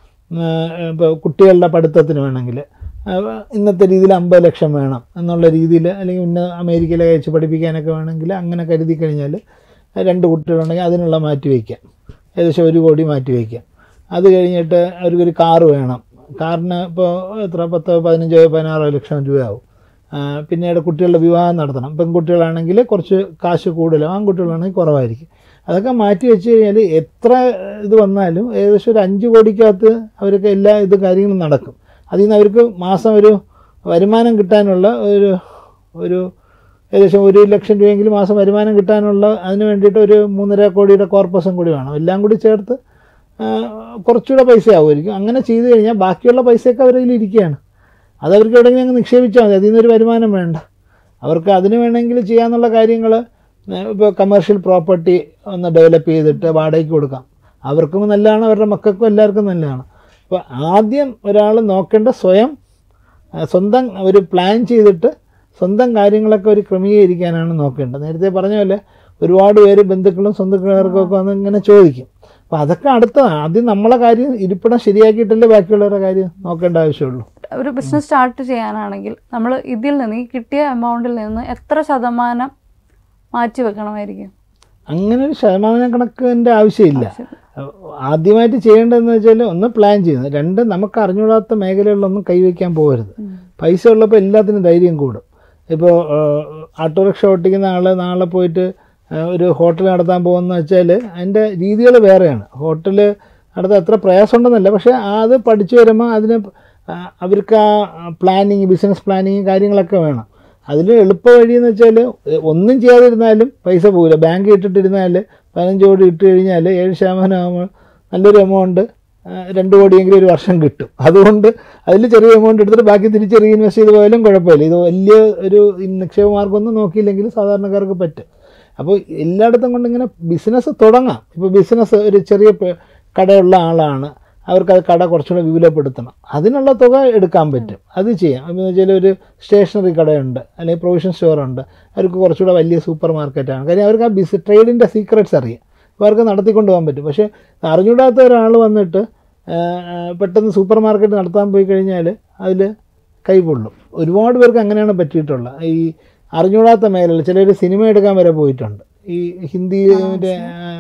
ഇപ്പോൾ കുട്ടികളുടെ പഠിത്തത്തിന് വേണമെങ്കിൽ അഹ് ഇന്നത്തെ രീതിയിൽ അമ്പത് ലക്ഷം വേണം എന്നുള്ള രീതിയിൽ അല്ലെങ്കിൽ ഉന്ന അമേരിക്കയിലെ അയച്ച് പഠിപ്പിക്കാനൊക്കെ വേണമെങ്കിൽ അങ്ങനെ കരുതി കഴിഞ്ഞാൽ രണ്ട് കുട്ടികളുണ്ടെങ്കിൽ അതിനുള്ള മാറ്റി വയ്ക്കാം ഏകദേശം ഒരു കോടി മാറ്റി വയ്ക്കാം അത് കഴിഞ്ഞിട്ട് അവർക്കൊരു കാറ് വേണം കാറിന് ഇപ്പോൾ എത്ര പത്തോ പതിനഞ്ചോ പതിനാറോ ലക്ഷം രൂപയാവും ആ, പിന്നീട് കുട്ടികളുടെ വിവാഹം നടത്തണം പെൺകുട്ടികളാണെങ്കിൽ കുറച്ച് കാശ് കൂടുതലും ആൺകുട്ടികളാണെങ്കിൽ കുറവായിരിക്കും അതൊക്കെ മാറ്റി വെച്ച് കഴിഞ്ഞാൽ എത്ര ഇത് വന്നാലും ഏകദേശം ഒരു അഞ്ച് കോടിക്കകത്ത് അവർക്ക് എല്ലാ ഇത് കാര്യങ്ങളും നടക്കും അതിൽ നിന്ന് അവർക്ക് മാസം ഒരു വരുമാനം കിട്ടാനുള്ള ഒരു ഒരു ഏകദേശം ഒരു ലക്ഷം രൂപയെങ്കിലും മാസം വരുമാനം കിട്ടാനുള്ള അതിന് വേണ്ടിയിട്ട് ഒരു മൂന്നര കോടിയുടെ കോർപ്പസും കൂടി വേണം എല്ലാം കൂടി ചേർത്ത് ആ, കുറച്ചുകൂടെ പൈസ ആവുമായിരിക്കും അങ്ങനെ ചെയ്തു കഴിഞ്ഞാൽ ബാക്കിയുള്ള പൈസയൊക്കെ അവരുടെ കയ്യിൽ ഇരിക്കുകയാണ് അത് അവർക്ക് എവിടെയെങ്കിലും അങ്ങ് നിക്ഷേപിച്ചാൽ മതി അതിൽ നിന്നൊരു വരുമാനം വേണ്ട അവർക്ക് അതിന് വേണമെങ്കിൽ ചെയ്യാന്നുള്ള കാര്യങ്ങൾ ഇപ്പോൾ കമേഴ്ഷ്യൽ പ്രോപ്പർട്ടി ഒന്ന് ഡെവലപ്പ് ചെയ്തിട്ട് വാടകയ്ക്ക് കൊടുക്കാം അവർക്കും നല്ലതാണ് അവരുടെ മക്കൾക്കും എല്ലാവർക്കും നല്ലതാണ് അപ്പോൾ ആദ്യം ഒരാൾ നോക്കേണ്ട സ്വയം ആ, സ്വന്തം ഒരു പ്ലാൻ ചെയ്തിട്ട് സ്വന്തം കാര്യങ്ങളൊക്കെ ഒരു ക്രമീകരിക്കാനാണ് നോക്കേണ്ടത് നേരത്തെ പറഞ്ഞ പോലെ ഒരുപാട് പേര് ബന്ധുക്കളും സ്വന്തക്കാർക്കും ഒക്കെ വന്ന് ഇങ്ങനെ ചോദിക്കും അപ്പോൾ അതൊക്കെ അടുത്തതാണ് ആദ്യം നമ്മളെ കാര്യം ഇരിപ്പിടം ശരിയാക്കിയിട്ടല്ലേ ബാക്കിയുള്ളവരുടെ കാര്യം നോക്കേണ്ട ആവശ്യമുള്ളൂ ഒരു ബിസിനസ് സ്റ്റാർട്ട് ചെയ്യാനാണെങ്കിൽ നമ്മൾ ഇതിൽ നിന്ന് ഈ കിട്ടിയ എമൗണ്ടിൽ നിന്ന് എത്ര ശതമാനം മാറ്റി വെക്കണമായിരിക്കും അങ്ങനെ ഒരു ശതമാന കണക്കിൻ്റെ ആവശ്യമില്ല ആദ്യമായിട്ട് ചെയ്യേണ്ടതെന്ന് വെച്ചാൽ ഒന്ന് പ്ലാൻ ചെയ്യുന്നത് രണ്ട് നമുക്ക് അറിഞ്ഞൂടാത്ത മേഖലകളിലൊന്നും കൈവയ്ക്കാൻ പോകരുത് പൈസ ഉള്ളപ്പോൾ എല്ലാത്തിനും ധൈര്യം കൂടും ഇപ്പോൾ ഓട്ടോറിക്ഷ ഓട്ടിക്കുന്ന ആൾ നാളെ പോയിട്ട് ആ, ഒരു ഹോട്ടൽ നടത്താൻ പോകുന്ന വെച്ചാൽ അതിൻ്റെ രീതികൾ വേറെയാണ് ഹോട്ടൽ നടത്താൻ എത്ര പ്രയാസമുണ്ടെന്നല്ല പക്ഷേ അത് പഠിച്ചു വരുമ്പോൾ അതിന് ആ, അവർക്ക് ആ പ്ലാനിങ് ബിസിനസ് പ്ലാനിങ് കാര്യങ്ങളൊക്കെ വേണം അതിൽ എളുപ്പ വഴിയെന്ന് വെച്ചാൽ ഒന്നും ചെയ്യാതിരുന്നാലും പൈസ പോകില്ല ബാങ്ക് ഇട്ടിട്ടിരുന്നാൽ പതിനഞ്ച് കോടി ഇട്ട് കഴിഞ്ഞാൽ ഏഴ് ശതമാനം ആകുമ്പോൾ നല്ലൊരു എമൗണ്ട് രണ്ട് കോടിയെങ്കിലും ഒരു വർഷം കിട്ടും അതുകൊണ്ട് അതിൽ ചെറിയ എമൗണ്ട് എടുത്തിട്ട് ബാക്കി തിരിച്ച് റീഇൻവെസ്റ്റ് ചെയ്ത് പോയാലും കുഴപ്പമില്ല ഇത് വലിയ ഒരു നിക്ഷേപ മാർഗ്ഗമൊന്നും നോക്കിയില്ലെങ്കിൽ സാധാരണക്കാർക്ക് പറ്റും അപ്പോൾ എല്ലായിടത്തും കൊണ്ട് ഇങ്ങനെ ബിസിനസ് തുടങ്ങാം ഇപ്പോൾ ബിസിനസ് ഒരു ചെറിയ പ- കടയുള്ള ആളാണ് അവർക്ക് അത് കട കുറച്ചുകൂടെ വിപുലപ്പെടുത്തണം അതിനുള്ള തുക എടുക്കാൻ പറ്റും അത് ചെയ്യാം എന്ന് വെച്ചാൽ ഒരു സ്റ്റേഷനറി കടയുണ്ട് അല്ലെങ്കിൽ പ്രൊവിഷൻ സ്റ്റോറുണ്ട് അവർക്ക് കുറച്ചുകൂടെ വലിയ സൂപ്പർ മാർക്കറ്റാണ് കാര്യം അവർക്ക് ആ ബിസ് ട്രേഡിൻ്റെ സീക്രട്സ് അറിയാം അപ്പോൾ അവർക്ക് നടത്തിക്കൊണ്ട് പോകാൻ പറ്റും പക്ഷേ അറിഞ്ഞൂടാത്ത ഒരാൾ വന്നിട്ട് ആ, പെട്ടെന്ന് സൂപ്പർ മാർക്കറ്റ് നടത്താൻ പോയി കഴിഞ്ഞാൽ അതിൽ കൈപൊള്ളും ഒരുപാട് പേർക്ക് അങ്ങനെയാണ് പറ്റിയിട്ടുള്ളത് ഈ അറിഞ്ഞൂടാത്ത മേഖലകൾ ചിലർ സിനിമ എടുക്കാൻ വരെ പോയിട്ടുണ്ട് ഈ ഹിന്ദി മറ്റേ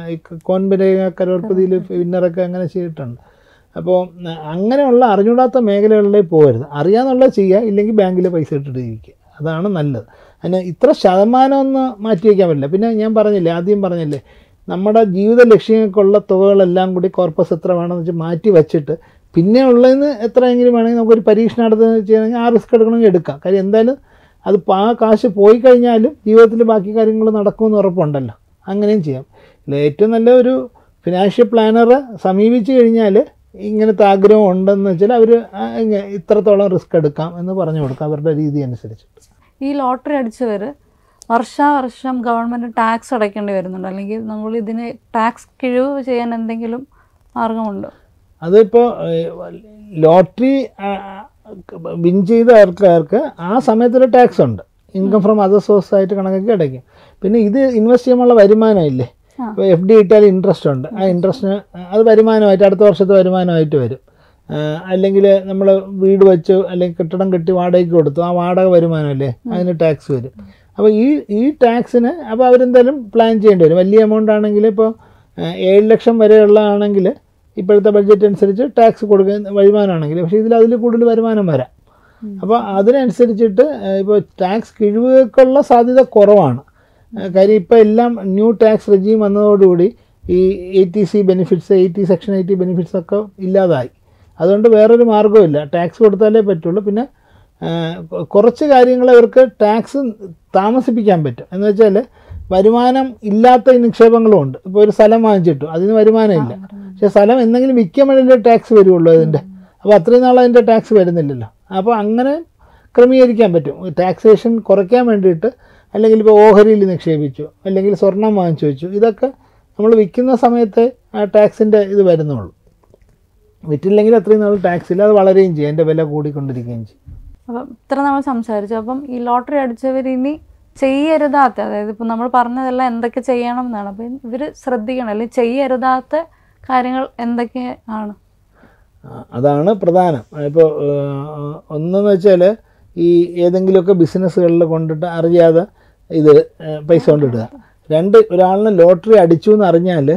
കോൻബരെ കരോർപ്പതിയിൽ വിന്നറൊക്കെ അങ്ങനെ ചെയ്തിട്ടുണ്ട് അപ്പോൾ അങ്ങനെയുള്ള അറിഞ്ഞൂടാത്ത മേഖലകളിലേക്ക് പോകരുത് അറിയാന്നുള്ളത് ചെയ്യുക ഇല്ലെങ്കിൽ ബാങ്കിൽ പൈസ ഇട്ടിട്ട് ഇരിക്കുക അതാണ് നല്ലത് അതിന് ഇത്ര ശതമാനം ഒന്ന് മാറ്റി വയ്ക്കാൻ പറ്റില്ല പിന്നെ ഞാൻ പറഞ്ഞില്ലേ ആദ്യം പറഞ്ഞില്ലേ നമ്മുടെ ജീവിത ലക്ഷ്യങ്ങൾക്കുള്ള തുകകളെല്ലാം കൂടി കോർപ്പസ് എത്ര വേണമെന്ന് വെച്ച് മാറ്റി വെച്ചിട്ട് പിന്നെ ഉള്ളതിന് എത്രയെങ്കിലും വേണമെങ്കിൽ നമുക്കൊരു പരീക്ഷണാർത്ഥം ചെയ്യണമെങ്കിൽ ആ റിസ്ക് എടുക്കണമെങ്കിൽ എടുക്കാം കാര്യം എന്തായാലും അത് പ- ആ കാശ് പോയി കഴിഞ്ഞാലും ജീവിതത്തിൽ ബാക്കി കാര്യങ്ങൾ നടക്കുമെന്ന് ഉറപ്പുണ്ടല്ലോ അങ്ങനെയും ചെയ്യാം ഇതിൽ ഏറ്റവും നല്ല ഒരു ഫിനാൻഷ്യൽ പ്ലാനറെ സമീപിച്ച് കഴിഞ്ഞാൽ ഇങ്ങനത്തെ ആഗ്രഹം ഉണ്ടെന്ന് വെച്ചാൽ അവർ ഇത്രത്തോളം റിസ്ക് എടുക്കാം എന്ന് പറഞ്ഞു കൊടുക്കാം അവരുടെ രീതി അനുസരിച്ച് ഈ ലോട്ടറി അടിച്ചവർ വർഷാവർഷം ഗവൺമെൻറ് ടാക്സ് അടയ്ക്കേണ്ടി വരുന്നുണ്ട് അല്ലെങ്കിൽ നമ്മൾ ഇതിന് ടാക്സ് കിഴിവ് ചെയ്യാൻ എന്തെങ്കിലും മാർഗമുണ്ടോ അതിപ്പോൾ ലോട്ടറി വിൻ ചെയ്ത ആൾക്കാർക്ക് ആ സമയത്തൊരു ടാക്സ് ഉണ്ട് ഇൻകം ഫ്രം അതർ സോഴ്സ് ആയിട്ട് കണക്കൊക്കെ അടയ്ക്കും പിന്നെ ഇത് ഇൻവെസ്റ്റ് ചെയ്യുമ്പോഴുള്ള വരുമാനമില്ലേ ഇപ്പോൾ എഫ് ഡി ഇട്ടാൽ ഇൻട്രസ്റ്റ് ഉണ്ട് ആ ഇൻട്രസ്റ്റിന് അത് വരുമാനമായിട്ട് അടുത്ത വർഷത്തെ വരുമാനമായിട്ട് വരും അല്ലെങ്കിൽ നമ്മൾ വീട് വെച്ച് അല്ലെങ്കിൽ കെട്ടിടം കെട്ടി വാടകയ്ക്ക് കൊടുത്തു ആ വാടക വരുമാനമല്ലേ അതിന് ടാക്സ് വരും അപ്പോൾ ഈ ഈ ടാക്സിന് അപ്പോൾ അവരെന്തായാലും പ്ലാൻ ചെയ്യേണ്ടി വരും വലിയ എമൗണ്ട് ആണെങ്കിൽ ഇപ്പോൾ ഏഴ് ലക്ഷം വരെയുള്ള ആണെങ്കിൽ ഇപ്പോഴത്തെ ബഡ്ജറ്റ് അനുസരിച്ച് ടാക്സ് കൊടുക്കുന്ന വരുമാനമാണെങ്കിൽ പക്ഷേ ഇതിൽ അതിൽ കൂടുതൽ വരുമാനം വരാം അപ്പോൾ അതിനനുസരിച്ചിട്ട് ഇപ്പോൾ ടാക്സ് കിഴിവുകൾക്കുള്ള സാധ്യത കുറവാണ് ആ, കാര്യം ഇപ്പോൾ എല്ലാം ന്യൂ ടാക്സ് റെജീം വന്നതോടുകൂടി ഈ eighty C benefits eighty section eighty benefits ഒക്കെ ഇല്ലാതായി അതുകൊണ്ട് വേറൊരു മാർഗ്ഗമില്ല ടാക്സ് കൊടുത്താലേ പറ്റുള്ളൂ പിന്നെ ആ, കൊ- കുറച്ച് കാര്യങ്ങൾ അവർക്ക് ടാക്സ് താമസിപ്പിക്കാൻ പറ്റും എന്ന് വെച്ചാൽ വരുമാനം ഇല്ലാത്ത ഈ നിക്ഷേപങ്ങളും ഉണ്ട് ഇപ്പോൾ ഒരു സ്ഥലം വാങ്ങിച്ചിട്ടു അതിന് വരുമാനമില്ല പക്ഷേ സ്ഥലം എന്തെങ്കിലും വിൽക്കുമ്പോഴല്ലേ ടാക്സ് വരുള്ളൂ അതിൻ്റെ അപ്പോൾ അത്രയും നാൾ അതിൻ്റെ ടാക്സ് വരുന്നില്ലല്ലോ അപ്പോൾ അങ്ങനെ ക്രമീകരിക്കാൻ പറ്റും ടാക്സേഷൻ കുറയ്ക്കാൻ വേണ്ടിയിട്ട് അല്ലെങ്കിൽ ഇപ്പോൾ ഓഹരിയിൽ നിക്ഷേപിച്ചു അല്ലെങ്കിൽ സ്വർണം വാങ്ങിച്ചു വെച്ചു ഇതൊക്കെ നമ്മൾ വിൽക്കുന്ന സമയത്ത് ആ ടാക്സിൻ്റെ ഇത് വരുന്നുള്ളൂ വിറ്റില്ലെങ്കിൽ അത്രയും നാൾ ടാക്സ് ഇല്ല അത് വളരുകയും ചെയ്യും അതിൻ്റെ വില കൂടിക്കൊണ്ടിരിക്കുകയും ചെയ്യും അപ്പം ഇത്ര നമ്മൾ സംസാരിച്ചു അപ്പം ഈ ലോട്ടറി അടിച്ചവർ ഇനി ചെയ്യരുതാത്ത അതായത് ഇപ്പം നമ്മൾ പറഞ്ഞതെല്ലാം എന്തൊക്കെ ചെയ്യണം എന്നാണ് അപ്പം ഇവർ ശ്രദ്ധിക്കണം അല്ലെങ്കിൽ ചെയ്യരുതാത്ത കാര്യങ്ങൾ എന്തൊക്കെ ആണ് ആ, അതാണ് പ്രധാനം ഇപ്പോൾ ഒന്നെന്ന് വെച്ചാൽ ഈ ഏതെങ്കിലുമൊക്കെ ബിസിനസ്സുകളിൽ കൊണ്ടിട്ട് അറിയാതെ ഇത് ഏ, പൈസ കൊണ്ടിടുക രണ്ട് ഒരാളിന് ലോട്ടറി അടിച്ചു എന്ന് അറിഞ്ഞാൽ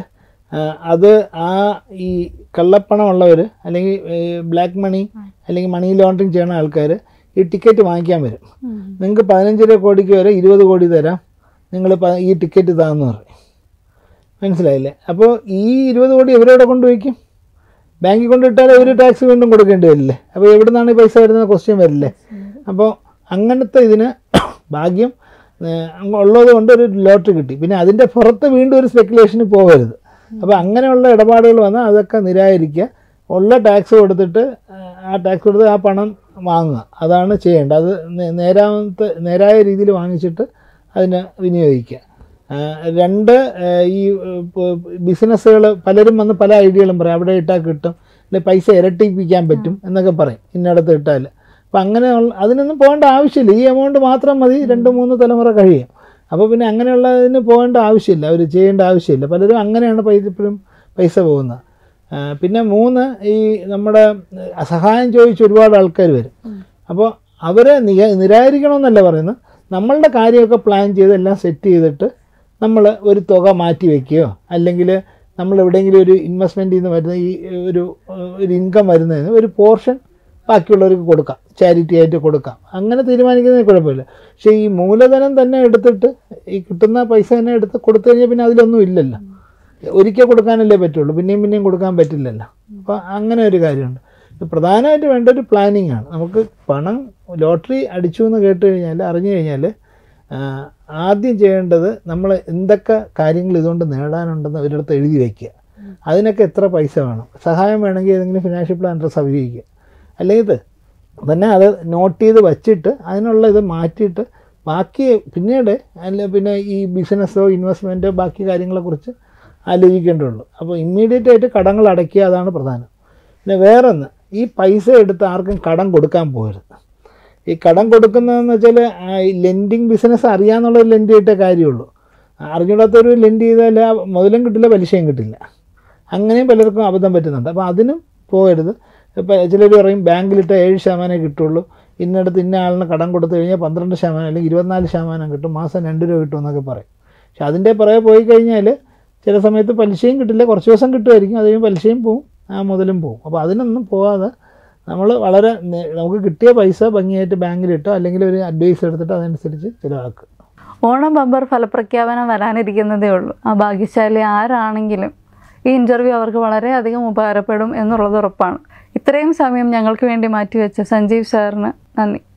അത് ആ ഈ കള്ളപ്പണമുള്ളവർ അല്ലെങ്കിൽ ബ്ലാക്ക് മണി അല്ലെങ്കിൽ മണി ലോണ്ടറിങ് ചെയ്യുന്ന ആൾക്കാർ ഈ ടിക്കറ്റ് വാങ്ങിക്കാൻ വരും നിങ്ങൾക്ക് പതിനഞ്ചര കോടിക്ക് വരെ ഇരുപത് കോടി തരാം നിങ്ങൾ ഈ ടിക്കറ്റ് താന്ന് പറയും മനസ്സിലായില്ലേ അപ്പോൾ ഈ ഇരുപത് കോടി ഇവരെവിടെ കൊണ്ടുവയ്ക്കും ബാങ്കിൽ കൊണ്ടിട്ടാൽ അവർ ടാക്സ് വീണ്ടും കൊടുക്കേണ്ടി വരില്ലേ അപ്പോൾ എവിടെ നിന്നാണ് ഈ പൈസ വരുന്നത് ക്വസ്റ്റ്യൻ വരില്ലേ അപ്പോൾ അങ്ങനത്തെ ഇതിന് ഭാഗ്യം ഏഹ്, അങ്ങ് ഉള്ളത് കൊണ്ട് ഒരു ലോട്ടറി കിട്ടി പിന്നെ അതിൻ്റെ പുറത്ത് വീണ്ടും ഒരു സ്പെക്കുലേഷന് പോകരുത് അപ്പോൾ അങ്ങനെയുള്ള ഇടപാടുകൾ വന്നാൽ അതൊക്കെ നിരാകരിക്കുക ഉള്ള ടാക്സ് കൊടുത്തിട്ട് ഏഹ്, ആ ടാക്സ് കൊടുത്ത് ആ പണം വാങ്ങുക അതാണ് ചെയ്യേണ്ടത് അത് നേ- നേരാമത്തെ നേരായ രീതിയിൽ വാങ്ങിച്ചിട്ട് അതിനെ വിനിയോഗിക്കുക ആ, രണ്ട് ആ, ഈ ബിസിനസ്സുകൾ പലരും വന്ന് പല ഐഡിയകളും പറയും അവിടെ ഇട്ടാൽ കിട്ടും അല്ലെങ്കിൽ പൈസ ഇരട്ടിപ്പിക്കാൻ പറ്റും എന്നൊക്കെ പറയും ഇന്നടത്ത് ഇട്ടാൽ അപ്പം അങ്ങനെ ഉള്ള- അതിനൊന്നും പോകേണ്ട ആവശ്യമില്ല ഈ എമൗണ്ട് മാത്രം മതി രണ്ട് മൂന്ന് തലമുറ കഴിയും അപ്പോൾ പിന്നെ അങ്ങനെയുള്ളതിന് പോകേണ്ട ആവശ്യമില്ല അവർ ചെയ്യേണ്ട ആവശ്യമില്ല പലരും അങ്ങനെയാണ് പൈസ ഇപ്പോഴും പൈസ പോകുന്നത് ആ, പിന്നെ മൂന്ന് ഈ നമ്മുടെ ആ, സഹായം ചോദിച്ച് ഒരുപാട് ആൾക്കാർ വരും അപ്പോൾ അവരെ നിയ നിരാകരിക്കണമെന്നല്ല പറയുന്നത് നമ്മളുടെ കാര്യമൊക്കെ പ്ലാൻ ചെയ്ത് എല്ലാം സെറ്റ് ചെയ്തിട്ട് നമ്മൾ ഒരു തുക മാറ്റി വയ്ക്കുകയോ അല്ലെങ്കിൽ നമ്മൾ എവിടെയെങ്കിലും ഒരു ഇൻവെസ്റ്റ്മെൻറ്റിൽ നിന്ന് വരുന്ന ഈ ഒരു ഒരു ഇൻകം വരുന്നതിന് ഒരു പോർഷൻ ബാക്കിയുള്ളവർക്ക് കൊടുക്കാം ചാരിറ്റി ആയിട്ട് കൊടുക്കാം അങ്ങനെ തീരുമാനിക്കുന്നതിന് കുഴപ്പമില്ല പക്ഷേ ഈ മൂലധനം തന്നെ എടുത്തിട്ട് ഈ കിട്ടുന്ന പൈസ തന്നെ എടുത്ത് കൊടുത്തു കഴിഞ്ഞാൽ പിന്നെ അതിലൊന്നും ഇല്ലല്ലോ ഒരിക്കൽ കൊടുക്കാനല്ലേ പറ്റുള്ളൂ പിന്നെയും പിന്നെയും കൊടുക്കാൻ പറ്റില്ലല്ലോ അപ്പോൾ അങ്ങനെ ഒരു കാര്യമുണ്ട് ഇത് പ്രധാനമായിട്ട് വേണ്ട ഒരു പ്ലാനിങ് ആണ് നമുക്ക് പണം ലോട്ടറി അടിച്ചു എന്ന് കേട്ട് കഴിഞ്ഞാൽ അറിഞ്ഞു കഴിഞ്ഞാൽ ആ, ആദ്യം ചെയ്യേണ്ടത് നമ്മൾ എന്തൊക്കെ കാര്യങ്ങൾ ഇതുകൊണ്ട് നേടാനുണ്ടെന്ന് ഒരിടത്ത് എഴുതി വയ്ക്കുക അതിനൊക്കെ എത്ര പൈസ വേണം സഹായം വേണമെങ്കിൽ ഏതെങ്കിലും ഫിനാൻഷ്യൽ പ്ലാനർ സമീപിക്കുക അല്ലെങ്കിൽ ഇത് തന്നെ അത് നോട്ട് ചെയ്ത് വച്ചിട്ട് അതിനുള്ള ഇത് മാറ്റിയിട്ട് ബാക്കി പിന്നീട് അല്ല പിന്നെ ഈ ബിസിനസ്സോ ഇൻവെസ്റ്റ്മെൻറ്റോ ബാക്കി കാര്യങ്ങളെക്കുറിച്ച് ആലോചിക്കേണ്ടതുള്ളൂ അപ്പോൾ ഇമ്മീഡിയറ്റ് ആയിട്ട് കടങ്ങൾ അടയ്ക്കുക അതാണ് പ്രധാനം പിന്നെ വേറൊന്ന് ഈ പൈസ എടുത്ത് ആർക്കും കടം കൊടുക്കാൻ പോകരുത് ഈ കടം കൊടുക്കുന്നതെന്ന് വെച്ചാൽ ലെൻഡിങ് ബിസിനസ് അറിയാമെന്നുള്ളൊരു ലെൻഡ് ചെയ്തിട്ടേ കാര്യമുള്ളൂ അറിഞ്ഞൂടാത്തൊരു ലെൻഡ് ചെയ്താൽ ആ മുതലും കിട്ടില്ല പലിശയും കിട്ടില്ല അങ്ങനെയും പലർക്കും അബദ്ധം പറ്റുന്നുണ്ട് അപ്പോൾ അതിനും പോകരുത് ഇപ്പോൾ ചിലർ പറയും ബാങ്കിലിട്ട് ഏഴ് ശതമാനമേ കിട്ടുള്ളൂ ഇന്നടത്ത് ഇന്ന ആളിന് കടം കൊടുത്തു കഴിഞ്ഞാൽ പന്ത്രണ്ട് ശതമാനം അല്ലെങ്കിൽ ഇരുപത്തിനാല് ശതമാനം കിട്ടും മാസം രണ്ട് രൂപ കിട്ടും എന്നൊക്കെ പറയും പക്ഷെ അതിൻ്റെ പുറകെ പോയി കഴിഞ്ഞാൽ ചില സമയത്ത് പലിശയും കിട്ടില്ല കുറച്ച് ദിവസം കിട്ടുമായിരിക്കും അത് കഴിയുമ്പോൾ പലിശയും പോവും ആ മുതലും പോവും അപ്പോൾ അതിനൊന്നും പോവാതെ നമ്മൾ വളരെ നേ- നമുക്ക് കിട്ടിയ പൈസ ഭംഗിയായിട്ട് ബാങ്കിലിട്ടോ അല്ലെങ്കിൽ ഒരു അഡ്വൈസ് എടുത്തിട്ട് അതനുസരിച്ച് ചിലവാക്കുക ഓണം ബമ്പർ ഫലപ്രഖ്യാപനം വരാനിരിക്കുന്നതേ ഉള്ളൂ ആ ഭാഗ്യശാലി ആരാണെങ്കിലും ഈ ഇൻ്റർവ്യൂ അവർക്ക് വളരെയധികം ഉപകാരപ്പെടും എന്നുള്ളത് ഉറപ്പാണ് ഇത്രയും സമയം ഞങ്ങൾക്ക് വേണ്ടി മാറ്റിവെച്ച സഞ്ജീവ് സാറിന് നന്ദി